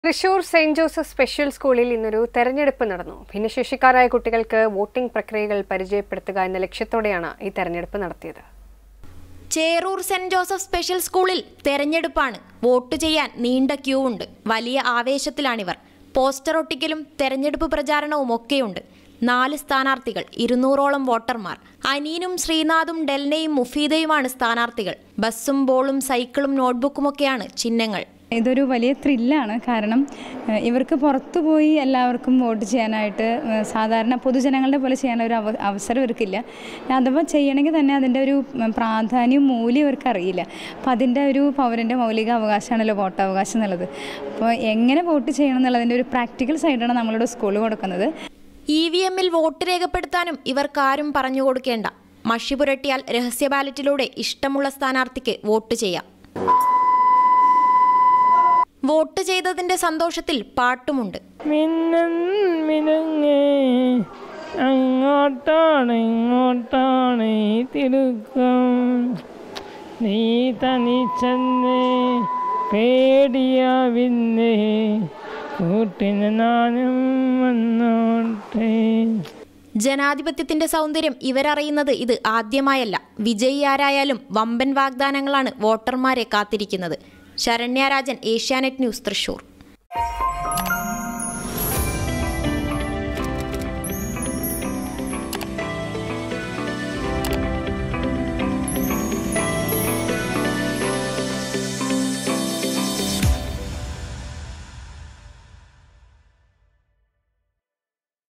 Thrissur Saint Joseph special സ്കൂളിൽ ഇന്നൊരു തെരഞ്ഞെടുപ്പ് നടന്നു ഭിന്നശേഷിക്കാരായ കുട്ടികൾക്ക് വോട്ടിംഗ് പ്രക്രിയകൾ പരിചയപ്പെടുത്തുക എന്ന ലക്ഷ്യത്തോടെയാണ് ഈ തെരഞ്ഞെടുപ്പ് നടത്തിയത് ചേറൂർ സെന്റ് ജോസഫ് സ്പെഷ്യൽ സ്കൂളിൽ തെരഞ്ഞെടുപ്പാണ് വോട്ട് ചെയ്യാൻ നീണ്ട ക്യൂ ഉണ്ട് വലിയ ആവേശത്തിലാണിവർ പോസ്റ്റർ ഒട്ടിക്കലും തെരഞ്ഞെടുപ്പ് പ്രചാരണവും ഒക്കെയുണ്ട് നാല് സ്ഥാനാർത്ഥികൾ ഇരുന്നൂറോളം വോട്ടർമാർ അനീനും ശ്രീനാഥും ഡെൽനയും മുഫീദയുമാണ് സ്ഥാനാർത്ഥികൾ ബസ്സും ബോളും സൈക്കിളും നോട്ട്ബുക്കുമൊക്കെയാണ് ചിഹ്നങ്ങൾ ഇതൊരു വലിയ ത്രില്ലാണ് കാരണം ഏഹ്, ഇവർക്ക് പുറത്തു പോയി എല്ലാവർക്കും വോട്ട് ചെയ്യാനായിട്ട് ഏഹ്, സാധാരണ പൊതുജനങ്ങളുടെ പോലെ ചെയ്യാൻ ഒരു അവ അവസരം ഇവർക്കില്ല അഥവാ ചെയ്യണമെങ്കിൽ തന്നെ അതിൻ്റെ ഒരു ഉം, പ്രാധാന്യവും മൂല്യം ഇവർക്ക് അറിയില്ല അപ്പം അതിൻ്റെ ഒരു പൗരൻ്റെ മൗലിക അവകാശമാണല്ലോ വോട്ടവകാശം എന്നുള്ളത് അപ്പോൾ എങ്ങനെ വോട്ട് ചെയ്യണം എന്നുള്ളതിൻ്റെ ഒരു പ്രാക്ടിക്കൽ സൈഡാണ് നമ്മളുടെ സ്കൂളിൽ കൊടുക്കുന്നത് ഇ വി എമ്മിൽ വോട്ട് രേഖപ്പെടുത്താനും ഇവർക്കാരും പറഞ്ഞു കൊടുക്കേണ്ട മഷി പുരട്ടിയാൽ രഹസ്യ ബാലറ്റിലൂടെ ഇഷ്ടമുള്ള സ്ഥാനാർത്ഥിക്ക് വോട്ട് ചെയ്യാം വോട്ട് ചെയ്തതിന്റെ സന്തോഷത്തിൽ പാട്ടുമുണ്ട് മിന്നൻ മിനുങ്ങേ അങ്ങോട്ടാണ് ഇങ്ങോട്ടാണ് ഈ തിടുക്കം നീ തനിച്ചെന്നേ പേടിയാവിന്നേ കൂട്ടിന് നാനും വന്നോട്ടെ ജനാധിപത്യത്തിന്റെ സൗന്ദര്യം ഇവരറിയുന്നത് ഇത് ആദ്യമായല്ല വിജയി ആരായാലും വമ്പൻ വാഗ്ദാനങ്ങളാണ് വോട്ടർമാരെ കാത്തിരിക്കുന്നത് ശരണ്യ രാജൻ ഏഷ്യാനെറ്റ് ന്യൂസ് തൃശൂർ